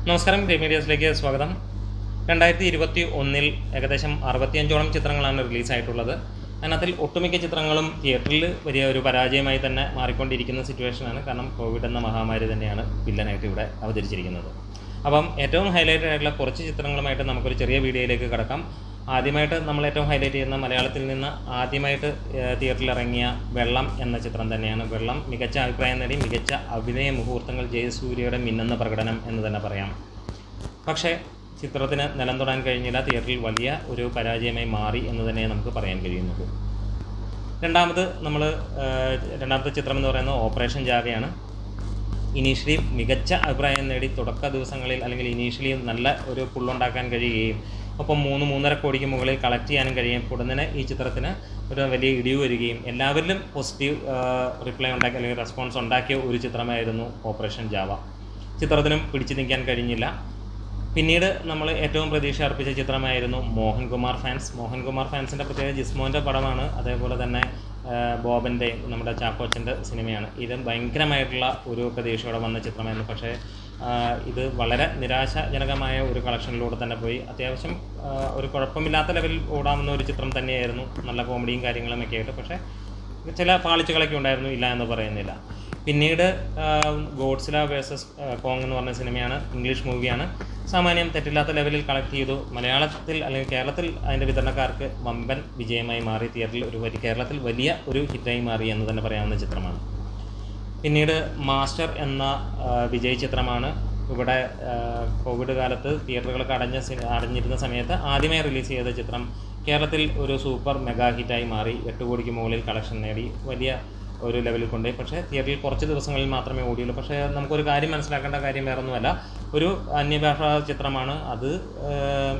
നമസ്കാരം ഗ്രീ മീഡിയസിലേക്ക് സ്വാഗതം രണ്ടായിരത്തി ഇരുപത്തി ഒന്നിൽ ഏകദേശം അറുപത്തിയഞ്ചോളം ചിത്രങ്ങളാണ് റിലീസായിട്ടുള്ളത് അതിനകത്തിൽ ഒട്ടുമിക്ക ചിത്രങ്ങളും തിയേറ്ററിൽ വലിയ ഒരു പരാജയമായി തന്നെ മാറിക്കൊണ്ടിരിക്കുന്ന സിറ്റുവേഷനാണ് കാരണം കോവിഡ് എന്ന മഹാമാരി തന്നെയാണ് വില്ലനായിട്ട് ഇവിടെ അവതരിച്ചിരിക്കുന്നത് അപ്പം ഏറ്റവും ഹൈലൈറ്റഡ് ആയിട്ടുള്ള കുറച്ച് ചിത്രങ്ങളുമായിട്ട് നമുക്കൊരു ചെറിയ വീഡിയോയിലേക്ക് കിടക്കാം ആദ്യമായിട്ട് നമ്മൾ ഏറ്റവും ഹൈലൈറ്റ് ചെയ്യുന്ന മലയാളത്തിൽ നിന്ന് ആദ്യമായിട്ട് ഏഹ്, തിയേറ്ററിൽ ഇറങ്ങിയ വെള്ളം എന്ന ചിത്രം തന്നെയാണ് വെള്ളം മികച്ച അഭിപ്രായം നേടി മികച്ച അഭിനയ മുഹൂർത്തങ്ങൾ ജയസൂര്യയുടെ മിന്നുന്ന പ്രകടനം എന്ന് തന്നെ പറയാം പക്ഷേ ചിത്രത്തിന് നിലം തൊടാൻ കഴിഞ്ഞില്ല തിയേറ്ററിൽ വലിയ ഒരു പരാജയമായി മാറി എന്ന് തന്നെ നമുക്ക് പറയാൻ കഴിയുന്നത് രണ്ടാമത് നമ്മൾ രണ്ടാമത്തെ ചിത്രം എന്ന് പറയുന്നത് ഓപ്പറേഷൻ ജാവയാണ് ഇനീഷ്യലി മികച്ച അഭിപ്രായം നേടി തുടക്ക ദിവസങ്ങളിൽ അല്ലെങ്കിൽ ഇനീഷ്യലി നല്ല ഒരു പുള്ളുണ്ടാക്കാൻ കഴിയുകയും ഒപ്പം മൂന്ന് മൂന്നര കോടിക്ക് മുകളിൽ കളക്ട് ചെയ്യാനും കഴിയും ഉടനെ ഈ ചിത്രത്തിന് ഒരു വലിയ ഇടിവ് വരികയും എല്ലാവരിലും പോസിറ്റീവ് റിപ്ലൈ ഉണ്ടാക്കി അല്ലെങ്കിൽ റെസ്പോൺസ് ഉണ്ടാക്കിയ ഒരു ചിത്രമായിരുന്നു ഓപ്പറേഷൻ ജാവ ചിത്രത്തിനും പിടിച്ചു നിൽക്കാൻ കഴിഞ്ഞില്ല പിന്നീട് നമ്മൾ ഏറ്റവും പ്രതീക്ഷ അർപ്പിച്ച ചിത്രമായിരുന്നു മോഹൻകുമാർ ഫാൻസ് മോഹൻകുമാർ ഫാൻസിൻ്റെ പ്രത്യേക ജിസ്മോൻ്റെ പടമാണ് അതേപോലെ തന്നെ ആ, ബോബൻ്റെയും നമ്മുടെ ചാക്കോച്ചൻ്റെ സിനിമയാണ് ഇത് ഭയങ്കരമായിട്ടുള്ള ഒരു പ്രതീക്ഷയോടെ വന്ന ചിത്രമായിരുന്നു പക്ഷേ ആ, ഇത് വളരെ നിരാശാജനകമായ ഒരു കളക്ഷനിലൂടെ തന്നെ പോയി അത്യാവശ്യം ആ, ഒരു കുഴപ്പമില്ലാത്ത ലെവലിൽ ഓടാവുന്ന ഒരു ചിത്രം തന്നെയായിരുന്നു നല്ല കോമഡിയും കാര്യങ്ങളും ഒക്കെ ആയിട്ട് പക്ഷേ ചില പാളിച്ചകളൊക്കെ ഉണ്ടായിരുന്നു ഇല്ല എന്ന് പറയുന്നില്ല പിന്നീട് ഗോഡ്സില വേഴ്സസ് കോങ് എന്ന് പറഞ്ഞ സിനിമയാണ് ഇംഗ്ലീഷ് മൂവിയാണ് സാമാന്യം തെറ്റില്ലാത്ത ലെവലിൽ കളക്ട് ചെയ്തു മലയാളത്തിൽ അല്ലെങ്കിൽ കേരളത്തിൽ അതിൻ്റെ വിതരണക്കാർക്ക് വമ്പൻ വിജയമായി മാറി തിയേറ്ററിൽ ഒരു വലിയ കേരളത്തിൽ വലിയ ഒരു ഹിറ്റായി മാറി എന്ന് തന്നെ പറയാവുന്ന ചിത്രമാണ് പിന്നീട് മാസ്റ്റർ എന്ന ആ, വിജയ് ചിത്രമാണ് ഇവിടെ ആ, കോവിഡ് കാലത്ത് തിയേറ്ററുകളൊക്കെ അടഞ്ഞ സി- അടഞ്ഞിരുന്ന സമയത്ത് ആദ്യമായി റിലീസ് ചെയ്ത ചിത്രം കേരളത്തിൽ ഒരു സൂപ്പർ മെഗാ ഹിറ്റായി മാറി എട്ട് കോടിക്ക് മുകളിൽ കളക്ഷൻ നേടി വലിയ ഒരു ലെവലിൽ കൊണ്ടുപോയി പക്ഷേ തിയേറ്ററിൽ കുറച്ച് ദിവസങ്ങളിൽ മാത്രമേ ഓടിയുള്ളൂ പക്ഷേ നമുക്കൊരു കാര്യം മനസ്സിലാക്കേണ്ട കാര്യം വേറൊന്നുമല്ല ഒരു അന്യഭാഷാ ചിത്രമാണ് അത് ആ,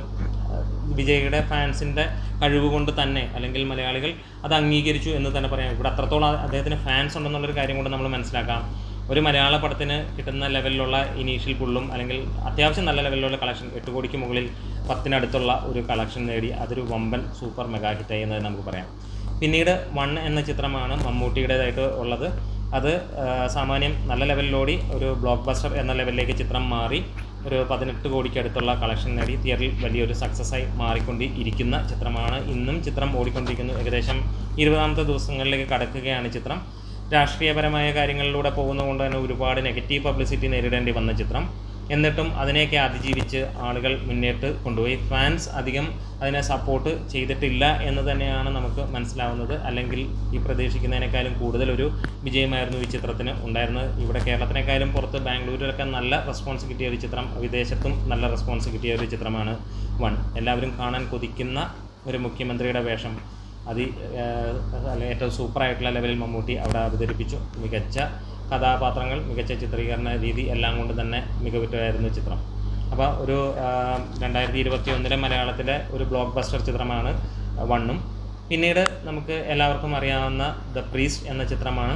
വിജയുടെ ഫാൻസിൻ്റെ കഴിവ് കൊണ്ട് തന്നെ അല്ലെങ്കിൽ മലയാളികൾ അത് അംഗീകരിച്ചു എന്ന് തന്നെ പറയാം ഇവിടെ അത്രത്തോളം ആ- അദ്ദേഹത്തിന് ഫാൻസ് ഉണ്ടെന്നുള്ളൊരു കാര്യം കൊണ്ട് നമ്മൾ മനസ്സിലാക്കാം ഒരു മലയാള പടത്തിന് കിട്ടുന്ന ലെവലിലുള്ള ഇനീഷ്യൽ പുള്ളും അല്ലെങ്കിൽ അത്യാവശ്യം നല്ല ലെവലിലുള്ള കളക്ഷൻ എട്ട് കോടിക്ക് മുകളിൽ പത്തിനടുത്തുള്ള ഒരു കളക്ഷൻ നേടി അതൊരു വമ്പൻ സൂപ്പർ മെഗാ ഹിറ്റായി എന്ന് നമുക്ക് പറയാം പിന്നീട് വൺ എന്ന ചിത്രമാണ് മമ്മൂട്ടിയുടേതായിട്ട് ഉള്ളത് അത് ആ, സാമാന്യം നല്ല ലെവലിലോടി ഒരു ബ്ലോക്ക് ബസ്റ്റർ എന്ന ലെവലിലേക്ക് ചിത്രം മാറി ഒരു പതിനെട്ട് കോടിക്ക് അടുത്തുള്ള കളക്ഷൻ നേടി തിയേറ്ററിൽ വലിയൊരു സക്സസ്സായി മാറിക്കൊണ്ട് ഇരിക്കുന്ന ചിത്രമാണ് ഇന്നും ചിത്രം ഓടിക്കൊണ്ടിരിക്കുന്നു ഏകദേശം ഇരുപതാമത്തെ ദിവസങ്ങളിലേക്ക് കടക്കുകയാണ് ചിത്രം രാഷ്ട്രീയപരമായ കാര്യങ്ങളിലൂടെ പോകുന്നതുകൊണ്ട് തന്നെ ഒരുപാട് നെഗറ്റീവ് പബ്ലിസിറ്റി നേരിടേണ്ടി വന്ന ചിത്രം എന്നിട്ടും അതിനെയൊക്കെ അതിജീവിച്ച് ആളുകൾ മുന്നേറ്റ് കൊണ്ടുപോയി ഫാൻസ് അധികം അതിനെ സപ്പോർട്ട് ചെയ്തിട്ടില്ല എന്ന് തന്നെയാണ് നമുക്ക് മനസ്സിലാവുന്നത് അല്ലെങ്കിൽ ഈ പ്രതീക്ഷിക്കുന്നതിനേക്കാളും കൂടുതൽ ഒരു വിജയമായിരുന്നു ഈ ചിത്രത്തിന് ഉണ്ടായിരുന്നത് ഇവിടെ കേരളത്തിനേക്കാളും പുറത്ത് ബാംഗ്ലൂരിലൊക്കെ നല്ല റെസ്പോൺസ് കിട്ടിയ ഒരു ചിത്രം വിദേശത്തും നല്ല റെസ്പോൺസ് കിട്ടിയ ഒരു ചിത്രമാണ് വൺ എല്ലാവരും കാണാൻ കൊതിക്കുന്ന ഒരു മുഖ്യമന്ത്രിയുടെ വേഷം അതി ഏഹ്, അല്ല ഏറ്റവും സൂപ്പറായിട്ടുള്ള ലെവലിൽ മമ്മൂട്ടി അവിടെ അവതരിപ്പിച്ചു മികച്ച കഥാപാത്രങ്ങൾ മികച്ച ചിത്രീകരണ രീതി എല്ലാം കൊണ്ട് തന്നെ മികവുറ്റതായിരുന്നു ചിത്രം അപ്പോൾ ഒരു ആഹ്, രണ്ടായിരത്തി ഇരുപത്തി ഒന്നിലെ മലയാളത്തിലെ ഒരു ബ്ലോക്ക് ബസ്റ്റർ ചിത്രമാണ് വണ്ണും പിന്നീട് നമുക്ക് എല്ലാവർക്കും അറിയാവുന്ന ദ പ്രീസ്റ്റ് എന്ന ചിത്രമാണ്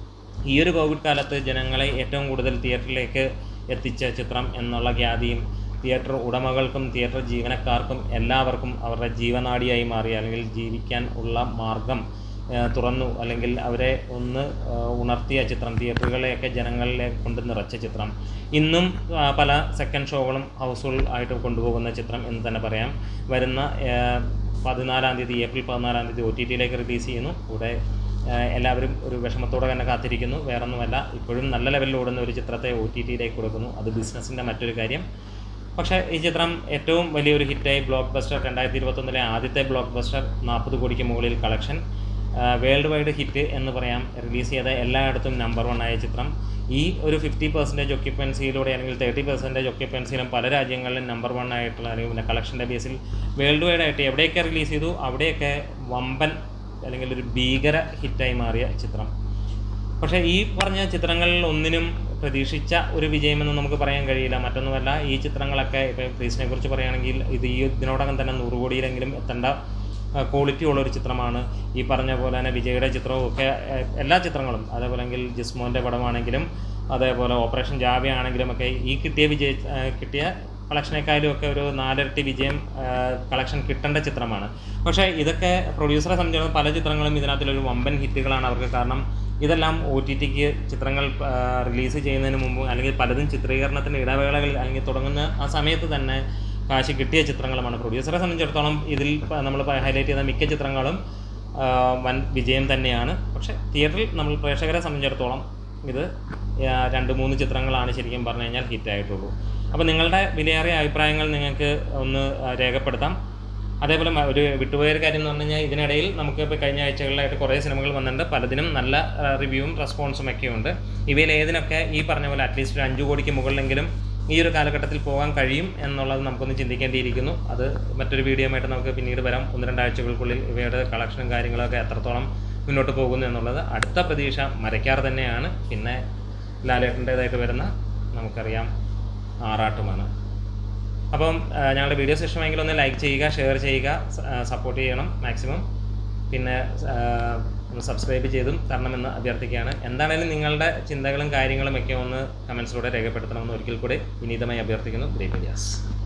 ഈ ഒരു കോവിഡ് കാലത്ത് ജനങ്ങളെ ഏറ്റവും കൂടുതൽ തിയേറ്ററിലേക്ക് എത്തിച്ച ചിത്രം എന്നുള്ള ഖ്യാതിയും തിയേറ്റർ ഉടമകൾക്കും തിയേറ്റർ ജീവനക്കാർക്കും എല്ലാവർക്കും അവരുടെ ജീവനാഡിയായി മാറി അല്ലെങ്കിൽ ജീവിക്കാൻ ഉള്ള മാർഗം ആ, തുറന്നു അല്ലെങ്കിൽ അവരെ ഒന്ന് ആ, ഉണർത്തിയ ചിത്രം തിയേറ്ററുകളെയൊക്കെ ജനങ്ങളിലെ കൊണ്ട് നിറച്ച ചിത്രം ഇന്നും ആ, പല സെക്കൻഡ് ഷോകളും ഹൗസ്ഫുൾ ആയിട്ട് കൊണ്ടുപോകുന്ന ചിത്രം എന്ന് തന്നെ പറയാം വരുന്ന ആ, പതിനാലാം തീയതി ഏപ്രിൽ പതിനാലാം തീയതി ഒ ടി ടിയിലേക്ക് റിലീസ് ചെയ്യുന്നു കൂടെ ഏഹ് എല്ലാവരും ഒരു വിഷമത്തോടെ തന്നെ കാത്തിരിക്കുന്നു വേറൊന്നുമല്ല ഇപ്പോഴും നല്ല ലെവലിൽ ഓടുന്ന ഒരു ചിത്രത്തെ ഒ ടി ടിയിലേക്ക് കൊടുക്കുന്നു അത് ബിസിനസ്സിൻ്റെ മറ്റൊരു കാര്യം പക്ഷേ ഈ ചിത്രം ഏറ്റവും വലിയൊരു ഹിറ്റായി ബ്ലോക്ക് ബസ്റ്റർ രണ്ടായിരത്തി ഇരുപത്തൊന്നിലെ ആദ്യത്തെ ബ്ലോക്ക് ബസ്റ്റർ നാൽപ്പത് കോടിക്ക് മുകളിൽ കളക്ഷൻ വേൾഡ് വൈഡ് ഹിറ്റ് എന്ന് പറയാം റിലീസ് ചെയ്ത എല്ലായിടത്തും നമ്പർ വൺ ആയ ചിത്രം ഈ ഒരു ഫിഫ്റ്റി പെർസെൻറ്റേജ് ഒക്യുപ്പൻസിയിലൂടെ അല്ലെങ്കിൽ തേർട്ടി പെർസെൻറ്റേജ് ഒക്യുപ്പൻസിയിലും പല രാജ്യങ്ങളിലും നമ്പർ വൺ ആയിട്ടുള്ള അല്ലെങ്കിൽ പിന്നെ കളക്ഷൻ്റെ ബേസിൽ വേൾഡ് വൈഡ് ആയിട്ട് എവിടെയൊക്കെ റിലീസ് ചെയ്തു അവിടെയൊക്കെ വമ്പൻ അല്ലെങ്കിൽ ഒരു ഭീകര ഹിറ്റായി മാറിയ ചിത്രം പക്ഷേ ഈ പറഞ്ഞ ചിത്രങ്ങളിൽ ഒന്നിനും പ്രതീക്ഷിച്ച ഒരു വിജയമെന്ന് നമുക്ക് പറയാൻ കഴിയില്ല മറ്റൊന്നുമല്ല ഈ ചിത്രങ്ങളൊക്കെ ഇപ്പോൾ പ്രീസിനെ കുറിച്ച് പറയുകയാണെങ്കിൽ ഇത് ഈ ഇതിനോടകം തന്നെ നൂറ് കോടിയിലെങ്കിലും എത്തേണ്ട ക്വാളിറ്റി ഉള്ള ഒരു ചിത്രമാണ് ഈ പറഞ്ഞ പോലെ തന്നെ വിജയുടെ ചിത്രവും ഒക്കെ ഏഹ്, എല്ലാ ചിത്രങ്ങളും അതേപോലെങ്കിൽ ജിസ്മോൻ്റെ പടമാണെങ്കിലും അതേപോലെ ഓപ്പറേഷൻ ജാവ ആണെങ്കിലും ഒക്കെ ഈ കിട്ടിയ വിജയ ഏഹ്, കിട്ടിയ കളക്ഷനേക്കാളും ഒക്കെ ഒരു നാലിരട്ടി വിജയം കളക്ഷൻ കിട്ടേണ്ട ചിത്രമാണ് പക്ഷേ ഇതൊക്കെ പ്രൊഡ്യൂസറെ സംബന്ധിച്ചിടത്തോളം പല ചിത്രങ്ങളും ഇതിനകത്തൊരു വമ്പൻ ഹിറ്റുകളാണ് അവർക്ക് കാരണം ഇതെല്ലാം ഒ ടി ടിക്ക് ചിത്രങ്ങൾ റിലീസ് ചെയ്യുന്നതിന് മുമ്പ് അല്ലെങ്കിൽ പലതും ചിത്രീകരണത്തിൻ്റെ ഇടവേളകളിൽ അല്ലെങ്കിൽ തുടങ്ങുന്ന ആ സമയത്ത് തന്നെ കാശ് കിട്ടിയ ചിത്രങ്ങളുമാണ് പ്രൊഡ്യൂസറെ സംബന്ധിച്ചിടത്തോളം ഇതിൽ നമ്മൾ ഹൈലൈറ്റ് ചെയ്ത മിക്ക ചിത്രങ്ങളും ആ, വൻ വിജയം തന്നെയാണ് പക്ഷേ തിയേറ്ററിൽ നമ്മൾ പ്രേക്ഷകരെ സംബന്ധിച്ചിടത്തോളം ഇത് ആ, രണ്ട് മൂന്ന് ചിത്രങ്ങളാണ് ശരിക്കും പറഞ്ഞു കഴിഞ്ഞാൽ ഹിറ്റായിട്ടുള്ളൂ അപ്പോൾ നിങ്ങളുടെ വിലയേറിയ അഭിപ്രായങ്ങൾ നിങ്ങൾക്ക് ഒന്ന് ആ, രേഖപ്പെടുത്താം അതേപോലെ മ- ഒരു വിട്ടുപോയ ഒരു കാര്യം എന്ന് പറഞ്ഞു കഴിഞ്ഞാൽ ഇതിനിടയിൽ നമുക്ക് ഇപ്പോൾ കഴിഞ്ഞ ആഴ്ചകളിലായിട്ട് കുറേ സിനിമകൾ വന്നിട്ടുണ്ട് പലതിനും നല്ല റിവ്യൂവും റെസ്പോൺസും ഒക്കെ ഉണ്ട് ഇവയിൽ ഏതിനൊക്കെ ഈ പറഞ്ഞ പോലെ അറ്റ്ലീസ്റ്റ് ഒരു അഞ്ച് കോടിക്ക് മുകളിലെങ്കിലും ഈ ഒരു കാലഘട്ടത്തിൽ പോകാൻ കഴിയും എന്നുള്ളത് നമുക്കൊന്ന് ചിന്തിക്കേണ്ടിയിരിക്കുന്നു അത് മറ്റൊരു വീഡിയോ ആയിട്ട് നമുക്ക് പിന്നീട് വരാം ഒന്ന് രണ്ടാഴ്ചകൾക്കുള്ളിൽ ഇവയുടെ കളക്ഷനും കാര്യങ്ങളൊക്കെ എത്രത്തോളം മുന്നോട്ട് പോകുന്നു എന്നുള്ളത് അടുത്ത പ്രതീക്ഷ മരയ്ക്കാർ തന്നെയാണ് പിന്നെ ലാലേട്ടൻ്റേതായിട്ട് വരുന്ന നമുക്കറിയാം ആറാട്ടുമാണ് അപ്പം ആ, ഞങ്ങളുടെ വീഡിയോസ് ഇഷ്ടമെങ്കിൽ ഒന്ന് ലൈക്ക് ചെയ്യുക ഷെയർ ചെയ്യുക സപ്പോർട്ട് ചെയ്യണം മാക്സിമം പിന്നെ ആ, ഒന്ന് സബ്സ്ക്രൈബ് ചെയ്തും തരണമെന്ന് അഭ്യർത്ഥിക്കുകയാണ് എന്താണേലും നിങ്ങളുടെ ചിന്തകളും കാര്യങ്ങളും ഒക്കെ ഒന്ന് കമൻസിലൂടെ രേഖപ്പെടുത്തണമെന്ന് ഒരിക്കൽ കൂടി വിനീതമായി അഭ്യർത്ഥിക്കുന്നു ഗ്രേറ്റ് മീഡിയാസ്